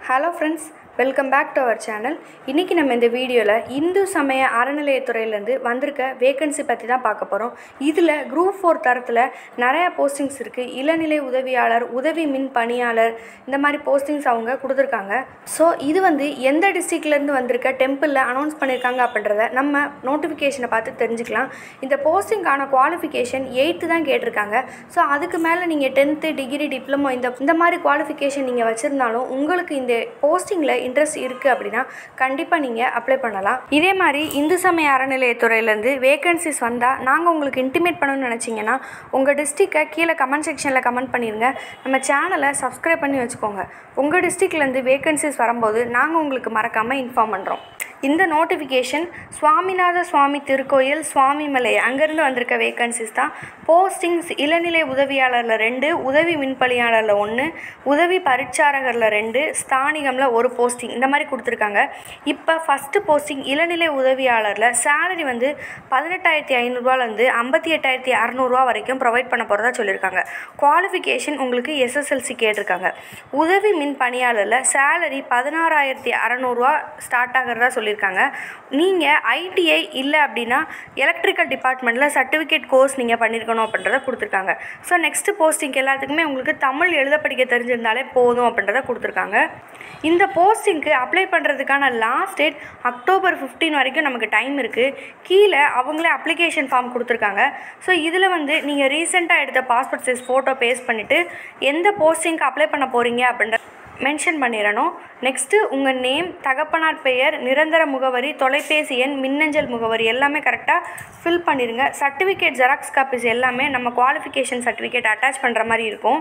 hello friends welcome back to our channel இன்றைக்கி நம்ம இந்த வீடியோவில் இந்து சமய அறநிலையத்துறையிலேருந்து வந்திருக்க வேகன்சி பற்றி தான் பார்க்க போகிறோம் இதில் குரூப் ஃபோர் தரத்தில் நிறையா போஸ்டிங்ஸ் இருக்குது இளநிலை உதவியாளர் உதவி மின் பணியாளர் இந்த மாதிரி போஸ்டிங்ஸ் அவங்க கொடுத்துருக்காங்க ஸோ இது வந்து எந்த டிஸ்ட்ரிக்ட்லேருந்து வந்திருக்க டெம்பிளில் அனௌன்ஸ் பண்ணியிருக்காங்க அப்படின்றத நம்ம நோட்டிஃபிகேஷனை பார்த்து தெரிஞ்சுக்கலாம் இந்த போஸ்டிங்கான குவாலிஃபிகேஷன் எயித்து தான் கேட்டிருக்காங்க ஸோ அதுக்கு மேலே நீங்கள் டென்த்து டிகிரி டிப்ளமோ இந்த இந்த மாதிரி குவாலிஃபிகேஷன் நீங்கள் வச்சுருந்தாலும் உங்களுக்கு இந்த போஸ்டிங்கில் இன்ட்ரெஸ்ட் இருக்குது அப்படின்னா கண்டிப்பாக நீங்கள் அப்ளை பண்ணலாம் இதே மாதிரி இந்து சமய அறநிலையத்துறையிலேருந்து வேகன்சிஸ் வந்தால் நாங்கள் உங்களுக்கு இன்டிமேட் பண்ணணும்னு நினச்சிங்கன்னா உங்கள் டிஸ்ட்ரிக்டை கீழே கமெண்ட் செக்ஷனில் கமெண்ட் பண்ணிடுங்க நம்ம சேனலை சப்ஸ்கிரைப் பண்ணி வச்சுக்கோங்க உங்கள் டிஸ்ட்ரிக்ட்லேருந்து வேகன்சிஸ் வரும்போது நாங்கள் உங்களுக்கு மறக்காமல் இன்ஃபார்ம் பண்ணுறோம் இந்த நோட்டிஃபிகேஷன் சுவாமிநாத சுவாமி திருக்கோயில் சுவாமிமலை அங்கேருந்து வந்திருக்க வேகன்சிஸ் தான் போஸ்டிங்ஸ் இளநிலை உதவியாளரில் ரெண்டு உதவி மின்பணியாளரில் ஒன்று உதவி பரீட்சாரகரில் ரெண்டு ஸ்தானிகமில் ஒரு போஸ்டிங் இந்த மாதிரி கொடுத்துருக்காங்க இப்போ ஃபஸ்ட்டு போஸ்டிங் இளநிலை உதவியாளரில் சேலரி வந்து பதினெட்டாயிரத்தி ஐநூறுரூவாலேருந்து ஐம்பத்தி எட்டாயிரத்தி அறநூறுவா வரைக்கும் ப்ரொவைட் பண்ண போகிறதா சொல்லியிருக்காங்க குவாலிஃபிகேஷன் உங்களுக்கு எஸ்எஸ்எல்சி கேட்டிருக்காங்க உதவி மின் பணியாளரில் சேலரி பதினாறாயிரத்தி அறநூறுவா ஸ்டார்ட் ஆகிறதா சொல்லியிருக்காங்க நீங்கள் ஐடிஐ இல்லை அப்படின்னா எலக்ட்ரிக்கல் டிபார்ட்மெண்ட்டில் சர்டிஃபிகேட் கோர்ஸ் நீங்கள் பண்ணியிருக்கணும் அப்படின்றத கொடுத்துருக்காங்க ஸோ நெக்ஸ்ட்டு போஸ்டிங் எல்லாத்துக்குமே உங்களுக்கு தமிழ் எழுத படிக்க தெரிஞ்சிருந்தாலே போதும் அப்படின்றத கொடுத்துருக்காங்க இந்த போஸ்டிங்க்கு அப்ளை பண்ணுறதுக்கான லாஸ்ட் டேட் அக்டோபர் ஃபிஃப்டீன் வரைக்கும் நமக்கு டைம் இருக்குது கீழே அவங்களே அப்ளிகேஷன் ஃபார்ம் கொடுத்துருக்காங்க ஸோ இதில் வந்து நீங்கள் ரீசெண்டாக எடுத்த பாஸ்போர்ட் சைஸ் ஃபோட்டோ பேஸ்ட் பண்ணிவிட்டு எந்த போஸ்டிங்க்கு அப்ளை பண்ண போகிறீங்க அப்படின்ற மென்ஷன் பண்ணிடணும் நெக்ஸ்ட்டு உங்கள் நேம் தகப்பனார் பெயர் நிரந்தர முகவரி தொலைபேசி எண் மின்னஞ்சல் முகவரி எல்லாமே கரெக்டாக ஃபில் பண்ணிடுங்க சர்டிஃபிகேட் ஜெராக்ஸ் காப்பீஸ் எல்லாமே நம்ம குவாலிஃபிகேஷன் சர்டிஃபிகேட் அட்டாச் பண்ணுற மாதிரி இருக்கும்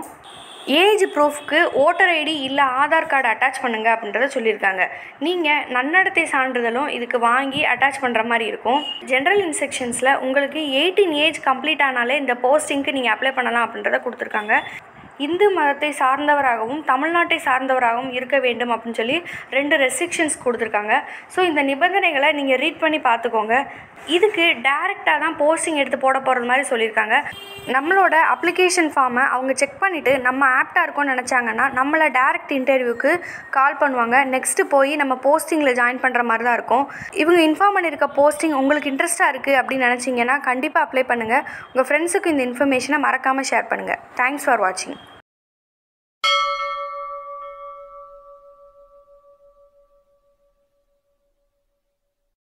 ஏஜ் ப்ரூஃப்க்கு ஓட்டர் ஐடி இல்லை ஆதார் கார்டு அட்டாச் பண்ணுங்க அப்படின்றத சொல்லியிருக்காங்க நீங்கள் நன்னடத்தை சான்றிதழும் இதுக்கு வாங்கி அட்டாச் பண்ணுற மாதிரி இருக்கும் ஜென்ரல் இன்ஸ்ட்ரக்ஷன்ஸில் உங்களுக்கு எயிட்டீன் ஏஜ் கம்ப்ளீட் ஆனாலே இந்த போஸ்டிங்க்கு நீங்கள் அப்ளை பண்ணலாம் அப்படின்றத கொடுத்துருக்காங்க இந்து மதத்தை சார்ந்தவராகவும் தமிழ்நாட்டை சார்ந்தவராகவும் இருக்க வேண்டும் அப்படின்னு சொல்லி ரெண்டு ரெஸ்ட்ரிக்ஷன்ஸ் கொடுத்துருக்காங்க ஸோ இந்த நிபந்தனைகளை நீங்கள் ரீட் பண்ணி பார்த்துக்கோங்க இதுக்கு டேரெக்டாக தான் போஸ்டிங் எடுத்து போட போகிறது மாதிரி சொல்லியிருக்காங்க நம்மளோட அப்ளிகேஷன் ஃபார்மை அவங்க செக் பண்ணிவிட்டு நம்ம ஆப்டாக இருக்கோம்னு நினச்சாங்கன்னா நம்மளை டேரெக்ட் இன்டர்வியூக்கு கால் பண்ணுவாங்க நெக்ஸ்ட்டு போய் நம்ம போஸ்டிங்கில் ஜாயின் பண்ணுற மாதிரி தான் இருக்கும் இவங்க இன்ஃபார்ம் பண்ணியிருக்க போஸ்டிங் உங்களுக்கு இன்ட்ரெஸ்ட்டாக இருக்குது அப்படின்னு நினச்சிங்கன்னா கண்டிப்பாக அப்ளை பண்ணுங்கள் உங்கள் ஃப்ரெண்ட்ஸுக்கு இந்த இன்ஃபர்மேஷனை மறக்காமல் ஷேர் பண்ணுங்கள் தேங்க்ஸ் ஃபார் வாட்சிங்